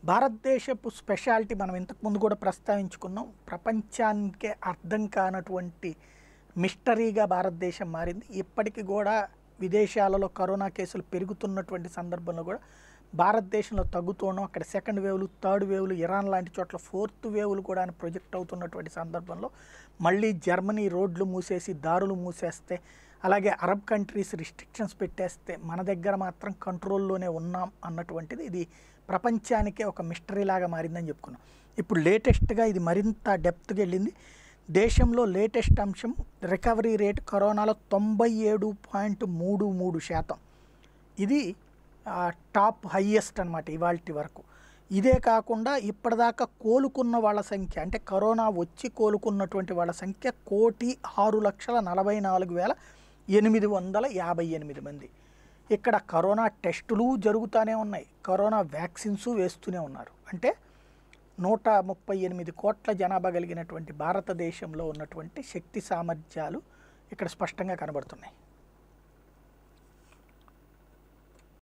భారతదేశపు స్పెషాలిటీ మనం ఇంతకుముందు కూడా ప్రస్తావించుకున్నాం ప్రపంచానికే అర్థం కానటువంటి మిస్టరీగా భారతదేశం మారింది ఇప్పటికీ కూడా విదేశాలలో కరోనా కేసులు పెరుగుతున్నటువంటి సందర్భంలో కూడా భారతదేశంలో తగ్గుతూనో అక్కడ సెకండ్ వేవ్లు థర్డ్ వేవ్లు ఇరాన్ లాంటి చోట్ల ఫోర్త్ వేవ్లు కూడా అని ప్రొజెక్ట్ అవుతున్నటువంటి సందర్భంలో మళ్ళీ జర్మనీ రోడ్లు మూసేసి దారులు మూసేస్తే అలాగే అరబ్ కంట్రీస్ రిస్ట్రిక్షన్స్ పెట్టేస్తే మన దగ్గర మాత్రం కంట్రోల్లోనే ఉన్నాం అన్నటువంటిది ఇది ప్రపంచానికే ఒక మిస్టరీ లాగా మారిందని చెప్పుకున్నాం ఇప్పుడు లేటెస్ట్గా ఇది మరింత డెప్త్గా వెళ్ళింది దేశంలో లేటెస్ట్ అంశం రికవరీ రేట్ కరోనాలో తొంభై ఏడు పాయింట్ మూడు మూడు శాతం ఇది ఆ, టాప్ హయ్యెస్ట్ అనమాట ఇవాల్టి వరకు ఇదే కాకుండా ఇప్పటిదాకా కోలుకున్న వాళ్ళ సంఖ్య అంటే కరోనా వచ్చి కోలుకున్నటువంటి వాళ్ళ సంఖ్య కోటి ఆరు లక్షల నలభై నాలుగు వేల ఎనిమిది వందల యాభై ఎనిమిది మంది ఇక్కడ కరోనా టెస్టులు జరుగుతూనే ఉన్నాయి కరోనా వ్యాక్సిన్స్ వేస్తూనే ఉన్నారు అంటే నూట ముప్పై ఎనిమిది కోట్ల జనాభా కలిగినటువంటి భారతదేశంలో ఉన్నటువంటి శక్తి సామర్థ్యాలు ఇక్కడ స్పష్టంగా కనబడుతున్నాయి